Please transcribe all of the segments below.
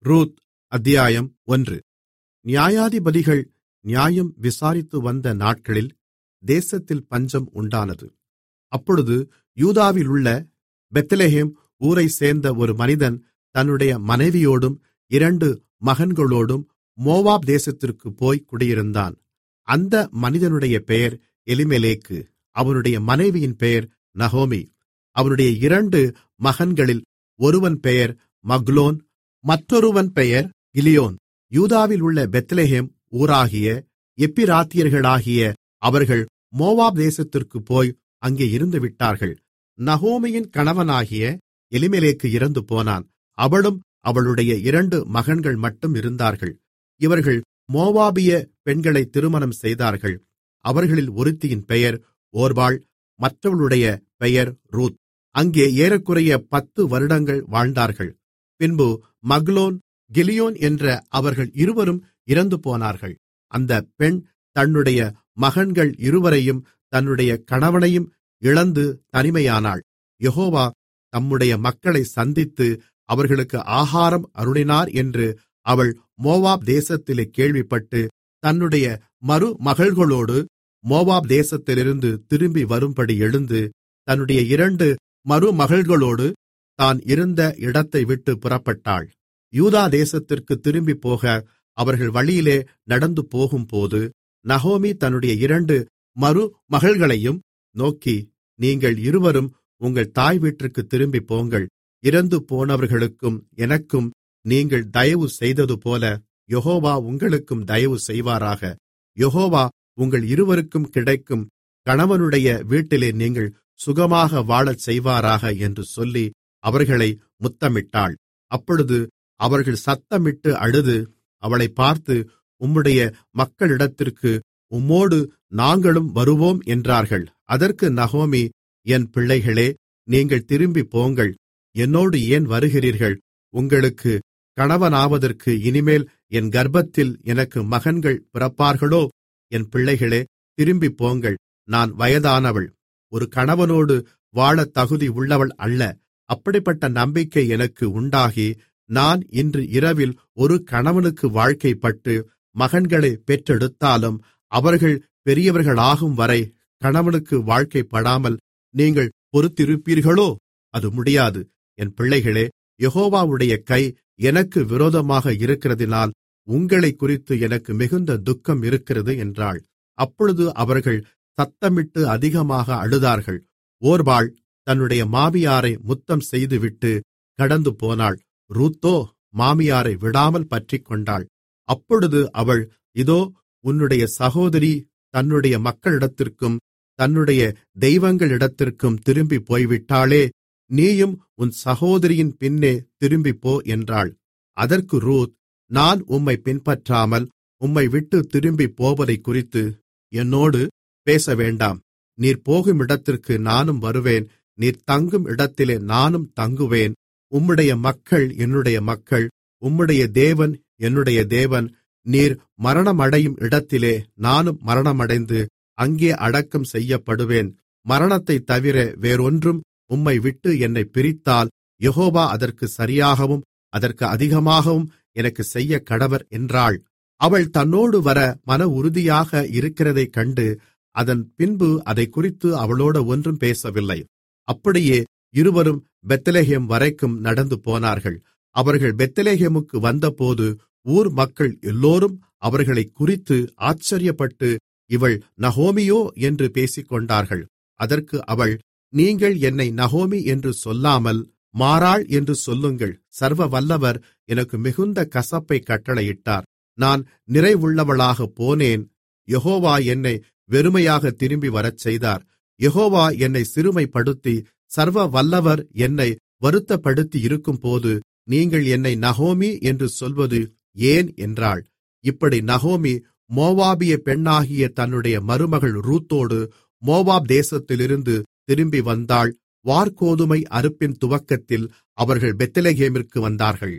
Ruth அத்தியாயம் ஒன்று நியாயாதிபதிகள் நியாயம் விசாரித்து வந்த நாட்களில் தேசத்தில் பஞ்சம் உண்டானது அப்பொழுது யூதாவிலுள்ள பெத்லெகேம் ஊரைச்சேர்ந்த ஒரு மனிதன் தன்னுடைய மனைவியோடும் இரண்டு மகன்களோடும் மோவாப் தேசத்திற்குப் போய் குடியிருந்தான் அந்த மனிதனுடைய பெயர் எலிமெலேக்கு அவனுடைய மனைவியின் பெயர் நகோமி அவனுடைய இரண்டு மகன்களில் ஒருவன் பெயர் மக்லோன் மற்றொருவன் பெயர் கிலியோன் யூதாவிலுள்ள பெத்லெகேம் ஊராகிய எப்பிராத்தியர்களாகிய அவர்கள் மோவாப் தேசத்திற்குப் போய் அங்கே இருந்துவிட்டார்கள் நகோமியின் கணவனாகிய எலிமெலேக்கு இறந்துபோனான் அவளும் அவளுடைய இரண்டு மகன்கள் மட்டும் இருந்தார்கள் இவர்கள் மோவாபிய பெண்களை திருமணம் செய்தார்கள் அவர்களில் ஒருத்தியின் பெயர் ஓர்பாள் மற்றவளுடைய பெயர் ரூத் அங்கே ஏறக்குறைய பத்து வருடங்கள் வாழ்ந்தார்கள் பின்பு மக்லோன் கிலியோன் என்ற அவர்கள் இருவரும் இறந்துபோனார்கள் அந்த பெண் தன்னுடைய மகன்கள் இருவரையும் தன்னுடைய கணவனையும் இழந்து தனிமையானாள் யெகோவா தம்முடைய மக்களை சந்தித்து அவர்களுக்கு ஆகாரம் அருளினார் என்று அவள் மோவாப் தேசத்திலே கேள்விப்பட்டு தன்னுடைய மருமகள்களோடு மோவாப் தேசத்திலிருந்து திரும்பி வரும்படி எழுந்து தன்னுடைய இரண்டு மருமகள்களோடு தான் இருந்த இடத்தைவிட்டு புறப்பட்டாள் யூதா தேசத்திற்கு திரும்பிப்போக அவர்கள் வழியிலே நடந்து போகும்போது நகோமி தன்னுடைய இரண்டு மருமகள்களையும் நோக்கி நீங்கள் இருவரும் உங்கள் தாய் வீட்டிற்கு திரும்பிப் போங்கள் இறந்து போனவர்களுக்கும் எனக்கும் நீங்கள் தயவு செய்ததுபோல யெகோவா உங்களுக்கும் தயவு செய்வாராக யெகோவா உங்கள் இருவருக்கும் கிடைக்கும் கணவனுடைய வீட்டிலே நீங்கள் சுகமாக வாழச் செய்வாராக என்று சொல்லி அவர்களை முத்தமிட்டாள் அப்பொழுது அவர்கள் சத்தமிட்டு அழுது அவளை பார்த்து உம்முடைய மக்களிடத்திற்கு உம்மோடு நாங்களும் வருவோம் என்றார்கள் அதற்கு நகோமி என் பிள்ளைகளே நீங்கள் திரும்பிப் போங்கள் என்னோடு ஏன் வருகிறீர்கள் உங்களுக்கு கணவனாவதற்கு இனிமேல் என் கர்ப்பத்தில் எனக்கு மகன்கள் பிறப்பார்களோ என் பிள்ளைகளே திரும்பிப் போங்கள் நான் வயதானவள் ஒரு கணவனோடு வாழத் தகுதி உள்ளவள் அல்ல அப்படிப்பட்ட நம்பிக்கை எனக்கு உண்டாகி நான் இன்று இரவில் ஒரு கணவனுக்கு வாழ்க்கைப்பட்டு மகன்களை பெற்றெடுத்தாலும் அவர்கள் பெரியவர்களாகும் வரை கணவனுக்கு வாழ்க்கைப்படாமல் நீங்கள் பொறுத்திருப்பீர்களோ அது முடியாது என் பிள்ளைகளே யெகோவாவுடைய கை எனக்கு விரோதமாக இருக்கிறதினால் உங்களைக் குறித்து எனக்கு மிகுந்த துக்கம் இருக்கிறது என்றாள் அப்பொழுது அவர்கள் சத்தமிட்டு அதிகமாக அழுதார்கள் ஓர்பாள் தன்னுடைய மாமியாரை முத்தம் செய்துவிட்டு கடந்து போனாள் ரூத்தோ மாமியாரை விடாமல் பற்றிக்கொண்டாள் அப்பொழுது அவள் இதோ உன்னுடைய சகோதரி தன்னுடைய மக்களிடத்திற்கும் தன்னுடைய தெய்வங்களிடத்திற்கும் திரும்பி போய்விட்டாளே நீயும் உன் சகோதரியின் பின்னே திரும்பிப்போ என்றாள் அதற்கு ரூத் நான் உம்மை பின்பற்றாமல் உம்மை விட்டு திரும்பி போவதைக் குறித்து என்னோடு பேசவேண்டாம் நீர் போகும் இடத்திற்கு நானும் வருவேன் நீர் தங்கும் இடத்திலே நானும் தங்குவேன் உம்முடைய மக்கள் என்னுடைய மக்கள் உம்முடைய தேவன் என்னுடைய தேவன் நீர் மரணமடையும் இடத்திலே நானும் மரணமடைந்து அங்கே அடக்கம் செய்யப்படுவேன் மரணத்தைத் தவிர வேறொன்றும் உம்மை விட்டு என்னை பிரித்தால் யெகோவா அதற்கு சரியாகவும் அதற்கு அதிகமாகவும் எனக்கு செய்ய கடவர் என்றாள் அவள் தன்னோடு வர மன உறுதியாக இருக்கிறதைக் கண்டு அதன் பின்பு அதைக் குறித்து அவளோடு ஒன்றும் பேசவில்லை அப்படியே இருவரும் பெத்லெகேம் வரைக்கும் நடந்து போனார்கள் அவர்கள் பெத்லெகேமுக்கு வந்தபோது ஊர் மக்கள் எல்லோரும் அவர்களைக் குறித்து ஆச்சரியப்பட்டு இவள் நகோமியோ என்று பேசிக்கொண்டார்கள் அதற்கு அவள் நீங்கள் என்னை நகோமி என்று சொல்லாமல் மாறாள் என்று சொல்லுங்கள் சர்வ வல்லவர் எனக்கு மிகுந்த கசப்பை கட்டளையிட்டார் நான் நிறைவுள்ளவளாகப் போனேன் யெகோவா என்னை வெறுமையாக திரும்பி வரச் செய்தார் யெகோவா என்னை சிறுமைப்படுத்தி சர்வ வல்லவர் என்னை வருத்தப்படுத்தி இருக்கும்போது நீங்கள் என்னை நகோமி என்று சொல்வது ஏன் என்றாள் இப்படி நகோமி மோவாபிய பெண்ணாகிய தன்னுடைய மருமகள் ரூத்தோடு மோவாப் தேசத்திலிருந்து திரும்பி வந்தாள் வார்கோதுமை அறுப்பின் துவக்கத்தில் அவர்கள் பெத்லெகேமிற்கு வந்தார்கள்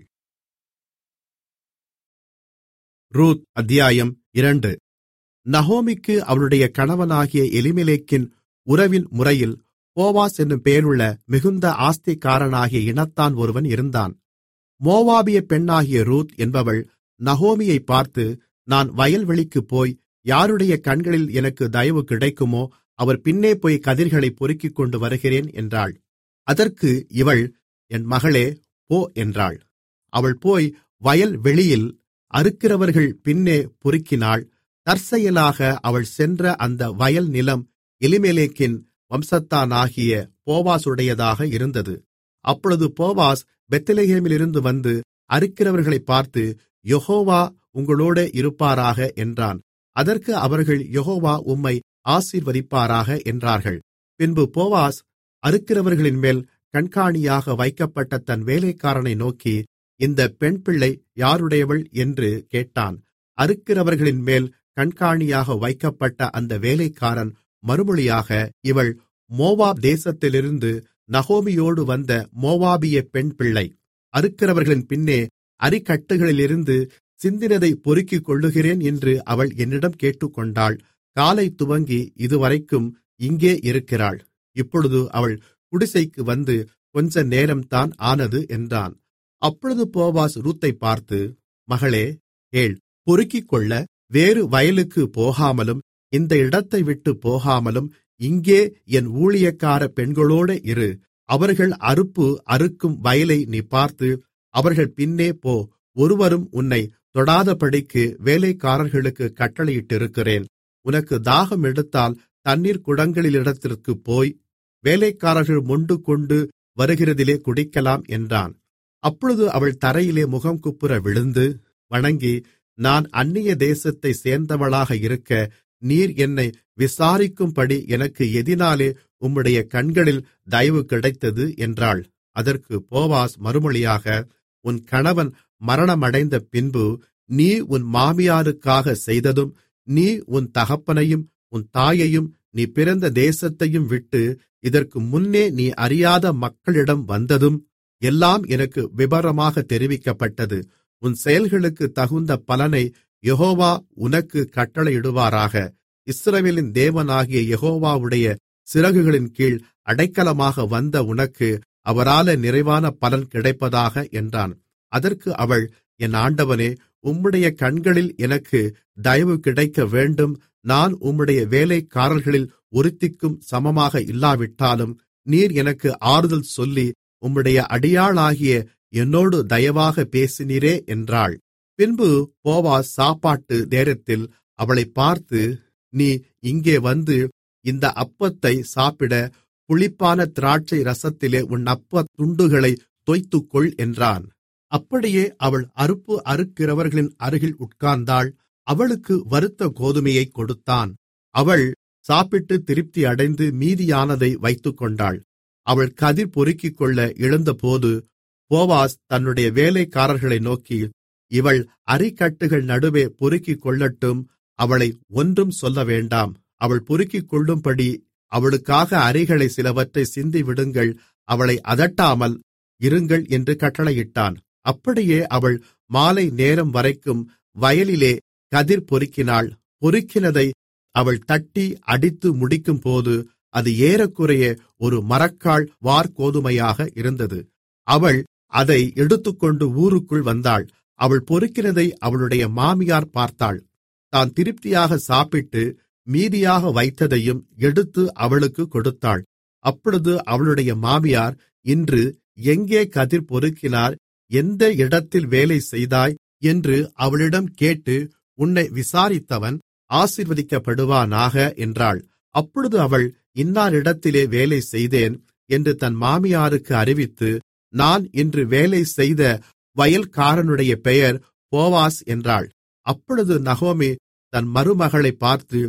ரூத் அத்தியாயம் இரண்டு நகோமிக்கு அவளுடைய கணவனாகிய எலிமெலேக்கின் உறவின் முறையில் போவாஸ் என்னும் பெயருள்ள மிகுந்த ஆஸ்திக்காரனாகிய இனத்தான் ஒருவன் இருந்தான் மோவாபிய பெண்ணாகிய ரூத் என்பவள் நகோமியைப் பார்த்து நான் வயல்வெளிக்குப் போய் யாருடைய கண்களில் எனக்கு தயவு கிடைக்குமோ அவர் பின்னே போய் கதிர்களைப் பொறுக்கிக்கொண்டு வருகிறேன் என்றாள் அதற்கு இவள் என் மகளே போ என்றாள் அவள் போய் வயல்வெளியில் அறுக்கிறவர்கள் பின்னே பொறுக்கினாள் தற்செயலாக அவள் சென்ற அந்த வயல் நிலம் எலிமெலேக்கின் வம்சத்தானாகிய போவாசுடையதாக இருந்தது அப்பொழுது போவாஸ் பெத்லெகேமிலிருந்து வந்து அறுக்கிறவர்களைப் பார்த்து யெகோவா உங்களோடே இருப்பாராக என்றான் அதற்கு அவர்கள் யெகோவா உம்மை ஆசீர்வதிப்பாராக என்றார்கள் பின்பு போவாஸ் அறுக்கிறவர்களின்மேல் கண்காணியாக வைக்கப்பட்ட தன் வேலைக்காரனை நோக்கி இந்த பெண்பிள்ளை யாருடையவள் என்று கேட்டான் அறுக்கிறவர்களின்மேல் கண்காணியாக வைக்கப்பட்ட அந்த வேலைக்காரன் மறுமொழியாக இவள் மோவாப் தேசத்திலிருந்து நகோமியோடு வந்த மோவாபிய பெண்பிள்ளை அறுக்கிறவர்களின் பின்னே அரிக்கட்டுகளிலிருந்து சிந்தினதை பொறுக்கிக் கொள்ளுகிறேன் என்று அவள் என்னிடம் கேட்டுக்கொண்டாள் காலை துவங்கி இதுவரைக்கும் இங்கே இருக்கிறாள் இப்பொழுது அவள் குடிசைக்கு வந்து கொஞ்ச நேரம்தான் ஆனது என்றான் அப்பொழுது போவாஸ் ரூத்தைப் பார்த்து மகளே கேள் பொறுக்கிக்கொள்ள வேறு வயலுக்கு போகாமலும் இந்த இடத்தை விட்டு போகாமலும் இங்கே என் ஊழியக்கார பெண்களோடு இரு அவர்கள் அறுப்பு அறுக்கும் வயலை நீ பார்த்து அவர்கள் பின்னே போ ஒருவரும் உன்னை தொடாதபடிக்கு வேலைக்காரர்களுக்கு கட்டளையிட்டிருக்கிறேன் உனக்கு தாகம் எடுத்தால் தண்ணீர் குடங்களிலிடத்திற்குப் போய் வேலைக்காரர்கள் மொண்டு கொண்டு வருகிறதிலே குடிக்கலாம் என்றான் அப்பொழுது அவள் தரையிலே முகங்குப்புற விழுந்து வணங்கி நான் அந்நிய தேசத்தை சேர்ந்தவளாக இருக்க நீர் என்னை விசாரிக்கும்படி எனக்கு எதினாலே உம்முடைய கண்களில் தயவு கிடைத்தது என்றாள் அதற்கு போவாஸ் மறுமொழியாக உன் கணவன் மரணமடைந்த பின்பு நீ உன் மாமியாருக்காக செய்ததும் நீ உன் தகப்பனையும் உன் தாயையும் நீ பிறந்த தேசத்தையும் விட்டு இதற்கு முன்னே நீ அறியாத மக்களிடம் வந்ததும் எல்லாம் எனக்கு விபரமாக தெரிவிக்கப்பட்டது உன் செயல்களுக்கு தகுந்த பலனை யெகோவா உனக்கு கட்டளையிடுவாராக இஸ்ரவேலின் தேவனாகிய யெகோவாவுடைய சிறகுகளின் கீழ் அடைக்கலமாக வந்த உனக்கு அவரால நிறைவான பலன் கிடைப்பதாக என்றான் அதற்கு அவள் என் ஆண்டவனே உம்முடைய கண்களில் எனக்கு தயவு கிடைக்க வேண்டும் நான் உம்முடைய வேலைக்காரர்களில் ஒருத்திக்கும் சமமாக இல்லாவிட்டாலும் நீர் எனக்கு ஆறுதல் சொல்லி உம்முடைய அடியாளாகிய என்னோடு தயவாக பேசினீரே என்றாள் பின்பு போவாஸ் சாப்பாட்டு நேரத்தில் அவளைப் பார்த்து நீ இங்கே வந்து இந்த அப்பத்தை சாப்பிட புளிப்பான திராட்சை ரசத்திலே உன் அப்பத் துண்டுகளை தோய்த்துக்கொள் என்றான் அப்படியே அவள் அறுப்பு அறுக்கிறவர்களின் அருகில் உட்கார்ந்தாள் அவளுக்கு வறுத்த கோதுமையைக் கொடுத்தான் அவள் சாப்பிட்டு திருப்தி அடைந்து மீதியானதை வைத்துக்கொண்டாள் அவள் கதிர் பொறுக்கிக்கொள்ள எழுந்தபோது போவாஸ் தன்னுடைய வேலைக்காரர்களை நோக்கி இவள் அரிக்கட்டுகள் நடுவே பொறுக்கிக் கொள்ளட்டும் அவளை ஒன்றும் சொல்ல வேண்டாம் அவள் பொறுக்கிக் கொள்ளும்படி அவளுக்காக அரிகளை சிலவற்றை சிந்திவிடுங்கள் அவளை அதட்டாமல் இருங்கள் என்று கட்டளையிட்டான் அப்படியே அவள் மாலை நேரம் வரைக்கும் வயலிலே கதிர் பொறுக்கினாள் பொறுக்கினதை அவள் தட்டி அடித்து முடிக்கும்போது அது ஏறக்குறைய ஒரு மரக்கால் வார்கோதுமையாக இருந்தது அவள் அதை எடுத்துக்கொண்டு ஊருக்குள் வந்தாள் அவள் பொறுக்கினதை அவளுடைய மாமியார் பார்த்தாள் தான் திருப்தியாக சாப்பிட்டு மீதியாக வைத்ததையும் எடுத்து அவளுக்கு கொடுத்தாள் அப்பொழுது அவளுடைய மாமியார் இன்று எங்கே கதிர் பொறுக்கினார் எந்த இடத்தில் வேலை செய்தாய் என்று அவளிடம் கேட்டு உன்னை விசாரித்தவன் ஆசீர்வதிக்கப்படுவானாக என்றாள் அப்பொழுது அவள் இன்னாரிடத்திலே வேலை செய்தேன் என்று தன் மாமியாருக்கு அறிவித்து நான் இன்று வேலை செய்த வயல்காரனுடைய பெயர் போவாஸ் என்றாள் அப்பொழுது நகோமி தன் மருமகளை பார்த்து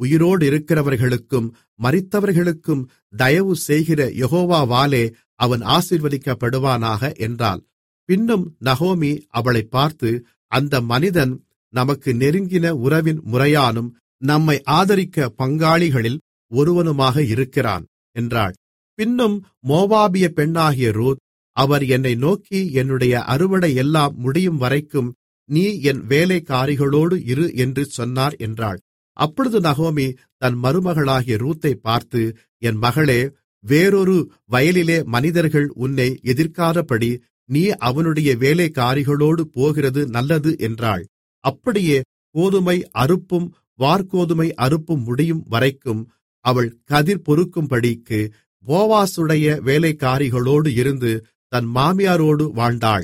உயிரோடிருக்கிறவர்களுக்கும் மரித்தவர்களுக்கும் தயவு செய்கிற யெகோவாவாலே அவன் ஆசீர்வதிக்கப்படுவானாக என்றாள் பின்னும் நகோமி அவளைப் பார்த்து அந்த மனிதன் நமக்கு நெருங்கின உறவின் முறையானும் நம்மை ஆதரிக்க பங்காளிகளில் ஒருவனுமாக இருக்கிறான் என்றாள் பின்னும் மோவாபிய பெண்ணாகிய ரூத் அவர் என்னை நோக்கி என்னுடைய அறுவடை எல்லாம் முடியும் வரைக்கும் நீ என் வேலைக்காரிகளோடு இரு என்று சொன்னார் என்றாள் அப்பொழுது நகோமி தன் மருமகளாகிய ரூத்தை பார்த்து என் மகளே வேறொரு வயலிலே மனிதர்கள் உன்னை எதிர்க்காதபடி நீ அவனுடைய வேலைக்காரிகளோடு போகிறது நல்லது என்றாள் அப்படியே கோதுமை அறுப்பும் வார்கோதுமை அறுப்பும் முடியும் வரைக்கும் அவள் கதிர் பொறுக்கும்படிக்கு போவாசுடைய வேலைக்காரிகளோடு இருந்து தன் மாமியாரோடு வாழ்ந்தாள்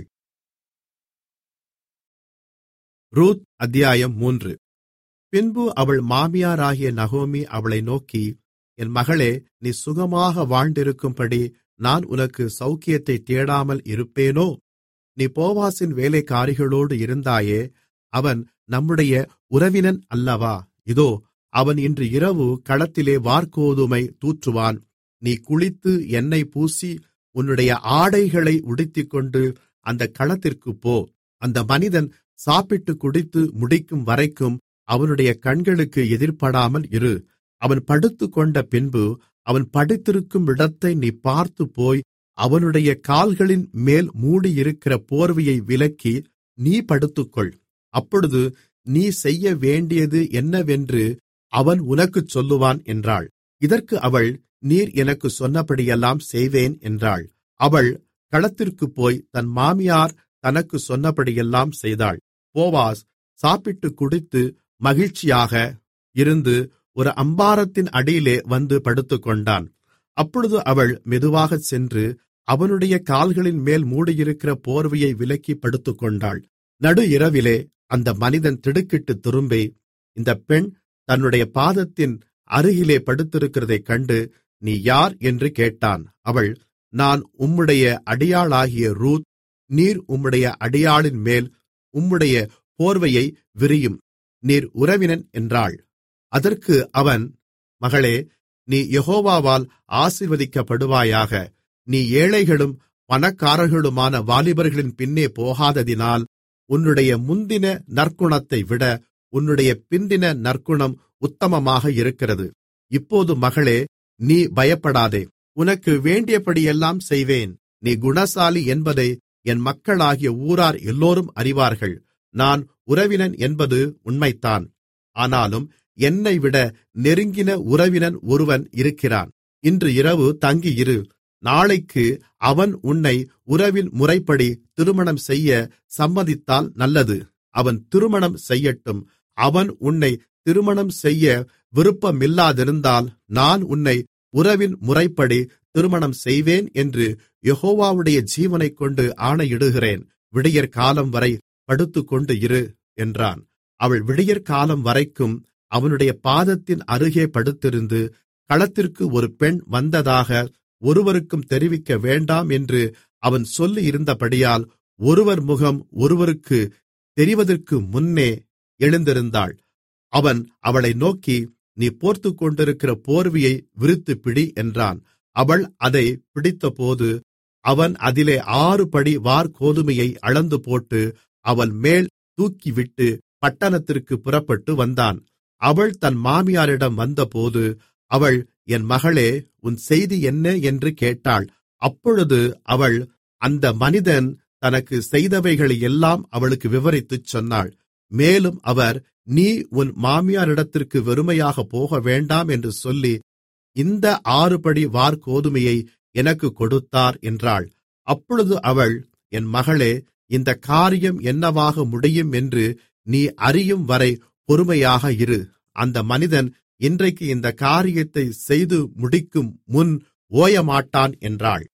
ரூத் அத்தியாயம் மூன்று பின்பு அவள் மாமியாராகிய நகோமி அவளை நோக்கி என் மகளே நீ சுகமாக வாழ்ந்திருக்கும்படி நான் உனக்கு சௌக்கியத்தை தேடாமல் இருப்பேனோ நீ போவாசின் வேலைக்காரிகளோடு இருந்தாயே அவன் நம்முடைய உறவினன் அல்லவா இதோ அவன் இன்று இரவு களத்திலே வார்கோதுமை தூற்றுவான் நீ குளித்து எண்ணெய் பூசி உன்னுடைய ஆடைகளை உடுத்திக்கொண்டு அந்த களத்திற்குப் போ அந்த மனிதன் சாப்பிட்டு குடித்து முடிக்கும் வரைக்கும் அவனுடைய கண்களுக்கு எதிர்ப்படாமல் இரு அவன் படுத்துக்கொண்ட பின்பு அவன் படுத்திருக்கும் இடத்தை நீ பார்த்து போய் அவனுடைய கால்களின் மேல் மூடியிருக்கிற போர்வையை விலக்கி நீ படுத்துக்கொள் அப்பொழுது நீ செய்ய வேண்டியது என்னவென்று அவன் உனக்குச் சொல்லுவான் என்றாள் இதற்கு அவள் நீர் எனக்கு சொன்னபடியெல்லாம் செய்வேன் என்றாள் அவள் களத்திற்குப் போய் தன் மாமியார் தனக்கு சொன்னபடியெல்லாம் செய்தாள் போவாஸ் சாப்பிட்டு குடித்து மகிழ்ச்சியாக இருந்து ஒரு அம்பாரத்தின் அடியிலே வந்து படுத்துக்கொண்டான் அப்பொழுது அவள் மெதுவாகச் சென்று அவனுடைய கால்களின் மேல் மூடியிருக்கிற போர்வையை விலக்கி படுத்துக்கொண்டாள் நடு இரவிலே அந்த மனிதன் திடுக்கிட்டு திரும்பி இந்த பெண் தன்னுடைய பாதத்தின் அருகிலே படுத்திருக்கிறதைக் கண்டு நீ யார் என்று கேட்டான் அவள் நான் உம்முடைய அடியாளாகிய ரூத் நீர் உம்முடைய அடியாளின் மேல் உம்முடைய போர்வையை விரியும் நீர் உறவினன் என்றாள் அதற்கு அவன் மகளே நீ யெகோவாவால் ஆசீர்வதிக்கப்படுவாயாக நீ ஏழைகளும் பணக்காரர்களுமான வாலிபர்களின் பின்னே போகாததினால் உன்னுடைய முந்தின நற்குணத்தை விட உன்னுடைய பிந்தின நற்குணம் உத்தமமாக இருக்கிறது இப்போது மகளே நீ பயப்படாதே உனக்கு வேண்டியபடியெல்லாம் செய்வேன் நீ குணசாலி என்பதை என் மக்களாகிய ஊரார் எல்லோரும் அறிவார்கள் நான் உறவினன் என்பது உண்மைத்தான் ஆனாலும் என்னைவிட நெருங்கின உறவினன் ஒருவன் இருக்கிறான் இன்று இரவு தங்கியிரு நாளைக்கு அவன் உன்னை உறவின் முறைப்படி திருமணம் செய்ய சம்மதித்தால் நல்லது அவன் திருமணம் செய்யட்டும் அவன் உன்னை திருமணம் செய்ய விருப்பமில்லாதிருந்தால் நான் உன்னை உறவின் முறைப்படி திருமணம் செய்வேன் என்று யெகோவாவுடைய ஜீவனைக்கொண்டு ஆணையிடுகிறேன் விடியற்காலம் வரை படுத்துக்கொண்டு இரு என்றான் அவள் விடியற்காலம் வரைக்கும் அவனுடைய பாதத்தின் அருகே படுத்திருந்து களத்திற்கு ஒரு பெண் வந்ததாக ஒருவருக்கும் தெரிவிக்க வேண்டாம் என்று அவன் சொல்லியிருந்தபடியால் ஒருவர் முகம் ஒருவருக்கு தெரிவதற்கு முன்னே எழுந்திருந்தாள் அவன் அவளை நோக்கி நீ போர்த்துக்கொண்டிருக்கிற போர்வையை விரித்து பிடி என்றான் அவள் அதை பிடித்தபோது அவன் அதிலே ஆறு படி வார்கோதுமையை அளந்து போட்டு அவள் மேல் தூக்கிவிட்டு பட்டணத்திற்கு புறப்பட்டு வந்தான் அவள் தன் மாமியாரிடம் வந்தபோது அவள் என் மகளே உன் செய்தி என்ன என்று கேட்டாள் அப்பொழுது அவள் அந்த மனிதன் தனக்கு செய்தவைகளையெல்லாம் அவளுக்கு விவரித்துச் சொன்னாள் மேலும் அவர் நீ உன் மாமியாரிடத்திற்கு வெறுமையாக போக வேண்டாம் என்று சொல்லி இந்த ஆறுபடி வார்கோதுமையை எனக்கு கொடுத்தார் என்றாள் அப்பொழுது அவள் என் மகளே இந்த காரியம் என்னவாக முடியும் என்று நீ அறியும் வரை பொறுமையாக இரு அந்த மனிதன் இன்றைக்கு இந்த காரியத்தை செய்து முடிக்கும் முன் ஓயமாட்டான் என்றாள்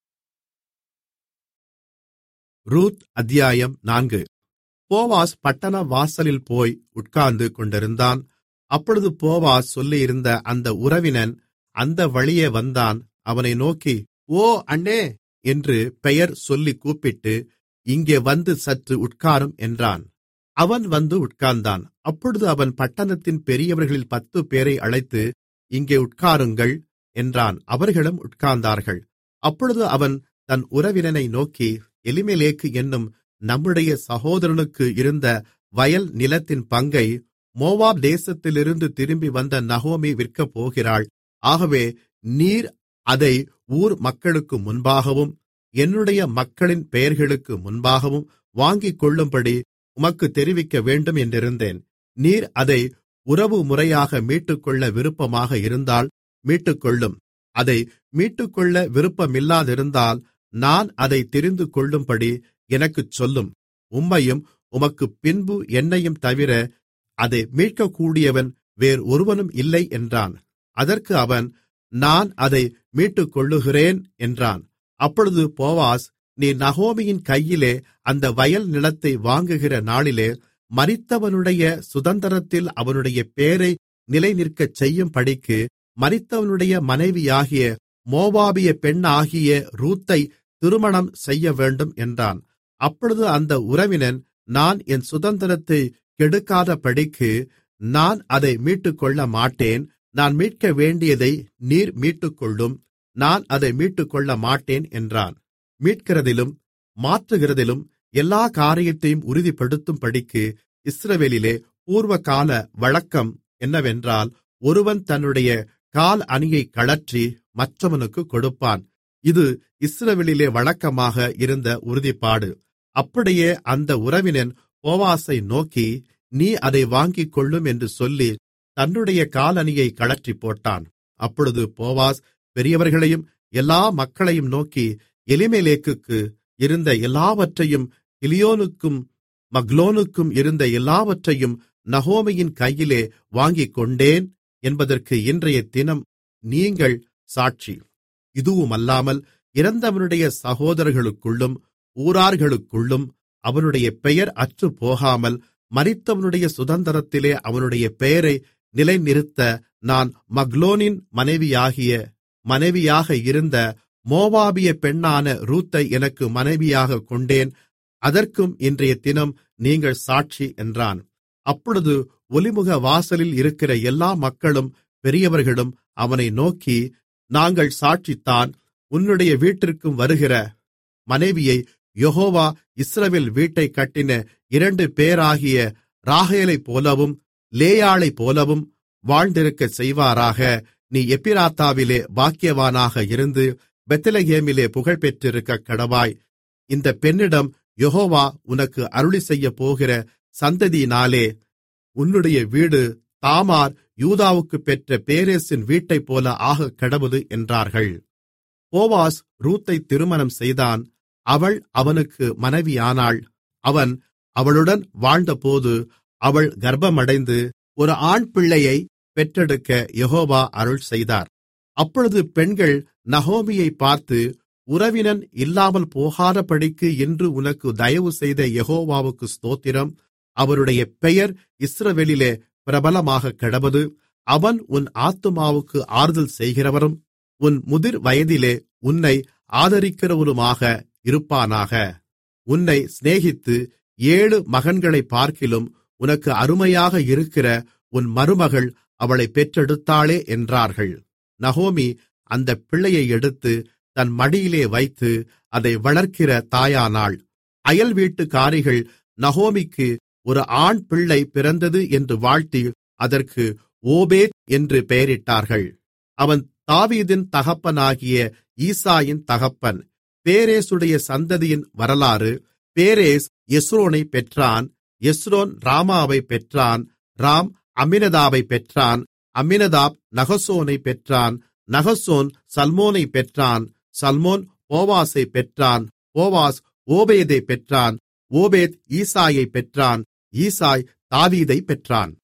ரூத் அத்தியாயம் நான்கு போவாஸ் பட்டண வாசலில் போய் உட்கார்ந்து கொண்டிருந்தான் அப்பொழுது போவாஸ் சொல்லியிருந்த அந்த உறவினன் அந்த வழியே வந்தான் அவனை நோக்கி ஓ அண்ணே என்று பெயர் சொல்லி கூப்பிட்டு இங்கே வந்து சற்று உட்காரும் என்றான் அவன் வந்து உட்கார்ந்தான் அப்பொழுது அவன் பட்டணத்தின் பெரியவர்களில் பத்து பேரை அழைத்து இங்கே உட்காருங்கள் என்றான் அவர்களும் உட்கார்ந்தார்கள் அப்பொழுது அவன் தன் உறவினனை நோக்கி எலிமெலேக்கு என்னும் நம்முடைய சகோதரனுக்கு இருந்த வயல் நிலத்தின் பங்கை மோவாப் தேசத்திலிருந்து திரும்பி வந்த நகோமி விற்கப் போகிறாள் ஆகவே நீர் அதை ஊர் மக்களுக்கு முன்பாகவும் என்னுடைய மக்களின் பெயர்களுக்கு முன்பாகவும் வாங்கிக் கொள்ளும்படி உமக்கு தெரிவிக்க வேண்டும் என்றிருந்தேன் நீர் அதை உறவு முறையாக மீட்டுக்கொள்ள விருப்பமாக இருந்தால் மீட்டுக்கொள்ளும் அதை மீட்டுக்கொள்ள விருப்பமில்லாதிருந்தால் நான் அதை தெரிந்துகொள்ளும்படி எனக்குச் சொல்லும் உம்மையும் உமக்குப் பின்பு என்னையும் தவிர அதை மீட்கக்கூடியவன் வேறு ஒருவனும் இல்லை என்றான் அதற்கு அவன் நான் அதை மீட்டுக்கொள்ளுகிறேன் என்றான் அப்பொழுது போவாஸ் நீ நகோமியின் கையிலே அந்த வயல் நிலத்தை வாங்குகிற நாளிலே மரித்தவனுடைய சுதந்திரத்தில் அவனுடைய பேரை நிலைநிற்கச் செய்யும்படிக்கு மரித்தவனுடைய மனைவியாகிய மோவாபிய பெண்ணாகிய ரூத்தை திருமணம் செய்யவேண்டும் என்றான் அப்பொழுது அந்த உறவினன் நான் என் சுதந்திரத்தை கெடுக்காதபடிக்கு நான் அதை மீட்டுக்கொள்ள மாட்டேன் நான் மீட்க வேண்டியதை நீர் மீட்டுக்கொள்ளும் நான் அதை மீட்டுக்கொள்ள மாட்டேன் என்றான் மீட்கிறதிலும் மாற்றுகிறதிலும் எல்லா காரியத்தையும் உறுதிப்படுத்தும்படிக்கு இஸ்ரவேலிலே பூர்வகால வழக்கம் என்னவென்றால் ஒருவன் தன்னுடைய கால் அணியை கழற்றி மற்றவனுக்கு கொடுப்பான் இது இஸ்ரவேலிலே வழக்கமாக இருந்த உறுதிப்பாடு அப்படியே அந்த உறவினன் போவாசை நோக்கி நீ அதை வாங்கிக் கொள்ளும் என்று சொல்லி தன்னுடைய காலணியை கழற்றி போட்டான் அப்பொழுது போவாஸ் பெரியவர்களையும் எல்லா மக்களையும் நோக்கி எலிமெலேக்குக்கு இருந்த எல்லாவற்றையும் கிலியோனுக்கும் மக்லோனுக்கும் இருந்த எல்லாவற்றையும் நகோமியின் கையிலே வாங்கிக் கொண்டேன் என்பதற்கு இன்றைய தினம் நீங்கள் சாட்சி இதுவுமல்லாமல் இறந்தவனுடைய சகோதரர்களுக்குள்ளும் ஊரார்களுக்குள்ளும் அவனுடைய பெயர் அற்றுப்போகாமல் மரித்தவனுடைய சுதந்திரத்திலே அவனுடைய பெயரை நிலைநிறுத்த நான் மக்லோனின் மனைவியாகிய மனைவியாக இருந்த மோவாபிய பெண்ணான ரூத்தை எனக்கு மனைவியாக கொண்டேன் அதற்கும் இன்றைய தினம் நீங்கள் சாட்சி என்றான் அப்பொழுது ஒலிமுக வாசலில் இருக்கிற எல்லா மக்களும் பெரியவர்களும் அவனை நோக்கி நாங்கள் சாட்சித்தான் உன்னுடைய வீட்டிற்கும் வருகிற மனைவியை யெகோவா இஸ்ரவேல் வீட்டை கட்டின இரண்டு பேராகிய ராகேலைப் போலவும் லேயாளைப் போலவும் வாழ்ந்திருக்கச் செய்வாராக நீ எப்பிராத்தாவிலே பாக்கியவானாக இருந்து பெத்லெகேமிலே புகழ்பெற்றிருக்கக் கடவாய் இந்த பெண்ணிடம் யெகோவா உனக்கு அருளி செய்யப்போகிற சந்ததியினாலே உன்னுடைய வீடு தாமார் யூதாவுக்குப் பெற்ற பேரேசின் வீட்டைப்போல ஆகக்கடவுது என்றார்கள் போவாஸ் ரூத்தை திருமணம் செய்தான் அவள் அவனுக்கு மனைவியானாள் அவன் அவளுடன் வாழ்ந்தபோது அவள் கர்ப்பமடைந்து ஒரு ஆண் பிள்ளையை பெற்றெடுக்க யெகோவா அருள் செய்தார் அப்பொழுது பெண்கள் நகோமியை பார்த்து உறவினன் இல்லாமல் போகாதபடிக்கு இன்று உனக்கு தயவு செய்த யெகோவாவுக்கு ஸ்தோத்திரம் அவருடைய பெயர் இஸ்ரவேலிலே பிரபலமாக கடவது அவன் உன் ஆத்துமாவுக்கு ஆறுதல் செய்கிறவரும் உன் முதிர் வயதிலே உன்னை ஆதரிக்கிறவருமாக இருப்பானாக உன்னை சிநேகித்து ஏழு மகன்களைப் பார்க்கிலும் உனக்கு அருமையாக இருக்கிற உன் மருமகள் அவளை பெற்றெடுத்தாளே என்றார்கள் நகோமி அந்தப் பிள்ளையை எடுத்து தன் மடியிலே வைத்து அதை வளர்க்கிற தாயானாள் அயல் வீட்டுக்காரிகள் நகோமிக்கு ஒரு ஆண் பிள்ளை பிறந்தது என்று வாழ்த்தி அதற்கு ஓபேத் என்று பெயரிட்டார்கள் அவன் தாவீதின் தகப்பனாகிய ஈசாயின் தகப்பன் பேரேசுடைய சந்ததியின் வரலாறு பேரேஸ் எஸ்ரோனை பெற்றான் எஸ்ரோன் ராமாவை பெற்றான் ராம் அம்மினதாபை பெற்றான் அம்மினதாப் நகசோனை பெற்றான் நகசோன் சல்மோனை பெற்றான் சல்மோன் போவாசை பெற்றான் போவாஸ் ஓபேதை பெற்றான் ஓபேத் ஈசாயை பெற்றான் ஈசாய் தாவீதை பெற்றான்